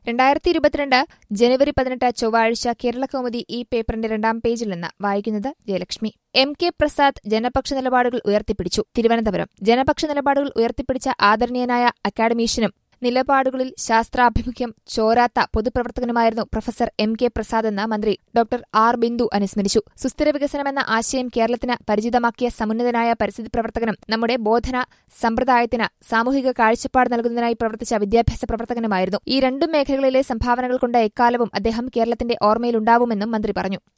രണ്ടായിരത്തി ഇരുപത്തിരണ്ട് ജനുവരി പതിനെട്ട് ചൊവ്വാഴ്ച കേരളകൗമുദി ഈ പേപ്പറിന്റെ രണ്ടാം പേജിൽ നിന്ന് വായിക്കുന്നത് ജയലക്ഷ്മി എം കെ പ്രസാദ് ജനപക്ഷ നിലപാടുകൾ ഉയർത്തിപ്പിടിച്ചു തിരുവനന്തപുരം ജനപക്ഷ നിലപാടുകൾ ഉയർത്തിപ്പിടിച്ച ആദരണീയനായ അക്കാഡമീഷ്യനും നിലപാടുകളിൽ ശാസ്ത്രാഭിമുഖ്യം ചോരാത്ത പൊതുപ്രവർത്തകനുമായിരുന്നു പ്രൊഫസർ എം കെ പ്രസാദ് എന്ന് മന്ത്രി ഡോക്ടർ ആർ ബിന്ദു അനുസ്മരിച്ചു സുസ്ഥിര വികസനമെന്ന ആശയം കേരളത്തിന് പരിചിതമാക്കിയ സമുന്നതനായ പരിസ്ഥിതി പ്രവർത്തകനും നമ്മുടെ ബോധന സമ്പ്രദായത്തിന് സാമൂഹിക കാഴ്ചപ്പാട് നൽകുന്നതിനായി പ്രവർത്തിച്ച വിദ്യാഭ്യാസ പ്രവർത്തകനുമായിരുന്നു ഈ രണ്ടു മേഖലകളിലെ സംഭാവനകൾ കൊണ്ട് എക്കാലവും അദ്ദേഹം കേരളത്തിന്റെ ഓർമ്മയിലുണ്ടാവുമെന്നും മന്ത്രി പറഞ്ഞു